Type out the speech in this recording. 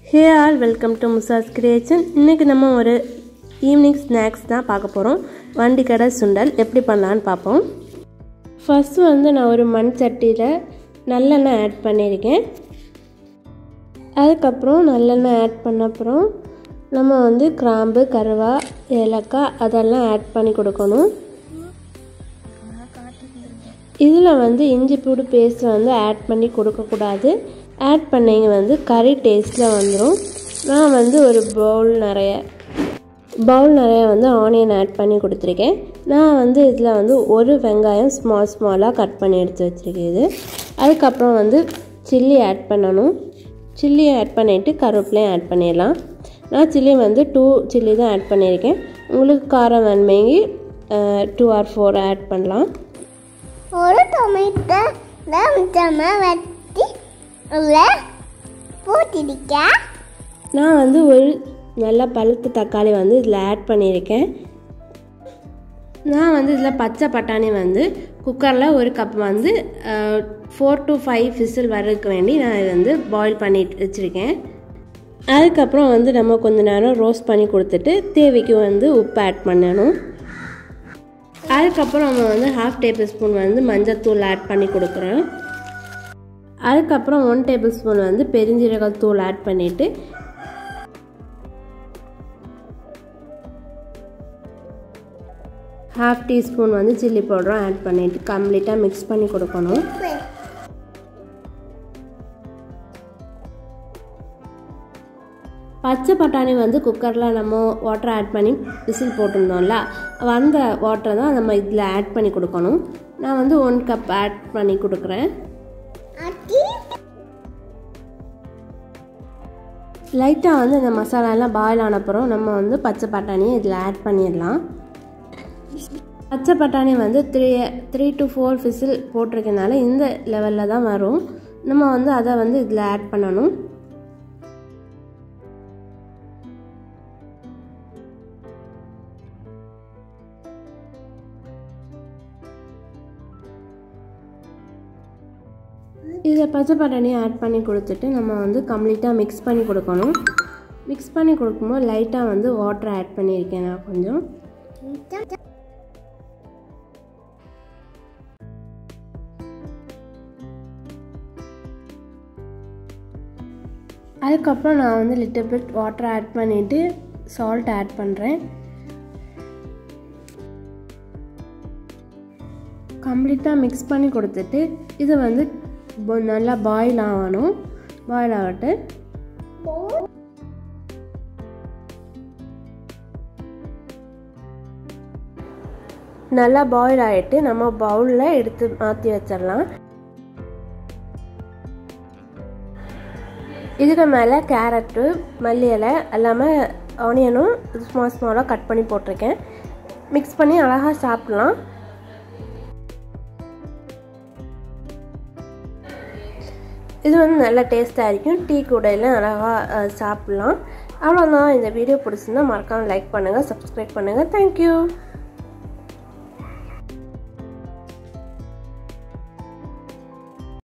hey all welcome to Musa's creation இன்றைக்கி நம்ம ஒரு ஈவினிங் ஸ்நாக்ஸ் தான் பார்க்க போகிறோம் வண்டி கடை சுண்டல் எப்படி பண்ணலான்னு பார்ப்போம் ஃபஸ்ட்டு வந்து நான் ஒரு மண் சட்டியில் நல்லெண்ணெய் ஆட் பண்ணியிருக்கேன் அதுக்கப்புறம் நல்லெண்ணெய் ஆட் பண்ண அப்புறம் நம்ம வந்து கிராம்பு கருவா ஏலக்காய் அதெல்லாம் ஆட் பண்ணி கொடுக்கணும் இதில் வந்து இஞ்சி பூடு பேஸ்ட் வந்து ஆட் பண்ணி கொடுக்கக்கூடாது ஆட் பண்ணிங்க வந்து கறி டேஸ்ட்டில் வந்துடும் நான் வந்து ஒரு பவுல் நிறைய பவுல் நிறைய வந்து ஆனியன் ஆட் பண்ணி கொடுத்துருக்கேன் நான் வந்து இதில் வந்து ஒரு வெங்காயம் ஸ்மால் ஸ்மாலாக கட் பண்ணி எடுத்து வச்சுருக்கேன் இது அதுக்கப்புறம் வந்து சில்லி ஆட் பண்ணணும் சில்லி ஆட் பண்ணிவிட்டு கருவேப்பிலையும் ஆட் பண்ணிடலாம் நான் சில்லி வந்து டூ சில்லி தான் ஆட் பண்ணியிருக்கேன் உங்களுக்கு காரம் வேணுமேங்கி டூ ஆர் ஃபோர் ஆட் பண்ணலாம் ஒரு டொமேட்டோ கொஞ்சமாக வெட்டி உள்ள போட்டிருக்க நான் வந்து ஒரு நல்ல பழுத்த தக்காளி வந்து இதில் ஆட் பண்ணியிருக்கேன் நான் வந்து இதில் பச்சை பட்டாணி வந்து குக்கரில் ஒரு கப் வந்து ஃபோர் டு ஃபைவ் விசில் வர்றதுக்கு வேண்டி நான் இது வந்து பாயில் பண்ணி வச்சுருக்கேன் அதுக்கப்புறம் வந்து நம்ம கொஞ்ச நேரம் ரோஸ்ட் பண்ணி கொடுத்துட்டு தேவைக்கு வந்து உப்பு ஆட் பண்ணணும் அதுக்கப்புறம் நம்ம வந்து ஹாஃப் டேபிள் ஸ்பூன் வந்து மஞ்சத்தூள் ஆட் பண்ணி கொடுக்குறோம் அதுக்கப்புறம் ஒன் டேபிள் ஸ்பூன் வந்து பெருஞ்சீரகத்தூள் ஆட் பண்ணிவிட்டு ஹாஃப் டீஸ்பூன் வந்து சில்லி பவுடரும் ஆட் பண்ணிவிட்டு கம்ப்ளீட்டாக மிக்ஸ் பண்ணி கொடுக்கணும் பச்சை பட்டாணி வந்து குக்கரில் நம்ம வாட்டர் ஆட் பண்ணி விசில் போட்டிருந்தோம்ல அந்த வாட்டரை தான் நம்ம இதில் ஆட் பண்ணி கொடுக்கணும் நான் வந்து ஒன் கப் ஆட் பண்ணி கொடுக்குறேன் அட்டி லைட்டாக வந்து இந்த மசாலாலாம் பாயில் ஆனப்புறம் நம்ம வந்து பச்சை பட்டாணியை இதில் ஆட் பண்ணிடலாம் பச்சை பட்டாணி வந்து three three to four whistle போட்டிருக்கனால இந்த லெவலில் தான் வரும் நம்ம வந்து அதை வந்து இதில் ஆட் பண்ணணும் இதில் பச்சை பட்டாணியை ஆட் பண்ணி கொடுத்துட்டு நம்ம வந்து கம்ப்ளீட்டாக மிக்ஸ் பண்ணி கொடுக்கணும் மிக்ஸ் பண்ணி கொடுக்கும்போது லைட்டாக வந்து வாட்டர் ஆட் பண்ணியிருக்கேன் நான் கொஞ்சம் அதுக்கப்புறம் நான் வந்து லிட்டில் பிட் வாட்டர் ஆட் பண்ணிவிட்டு சால்ட் ஆட் பண்ணுறேன் கம்ப்ளீட்டாக மிக்ஸ் பண்ணி கொடுத்துட்டு இது வந்து ப- நல்லா பாயில் ஆகணும் பாயில் ஆகட்டு நல்லா பாயில் ஆகிட்டு நம்ம பவுலில் எடுத்து மாற்றி வச்சிடலாம் இதுக்கு மேலே கேரட்டு மல்லி இலை எல்லாமே ஆனியனும் ஸ்மால் ஸ்மாலாக கட் பண்ணி போட்டிருக்கேன் மிக்ஸ் பண்ணி அழகாக சாப்பிட்லாம் இது வந்து நல்ல டேஸ்ட்டாக இருக்கும் டீ கூடையில் அழகாக சாப்பிட்லாம் அவ்வளோதான் இந்த வீடியோ பிடிச்சிருந்தா மறக்காமல் லைக் பண்ணுங்கள் சப்ஸ்கிரைப் பண்ணுங்கள் தேங்க்யூ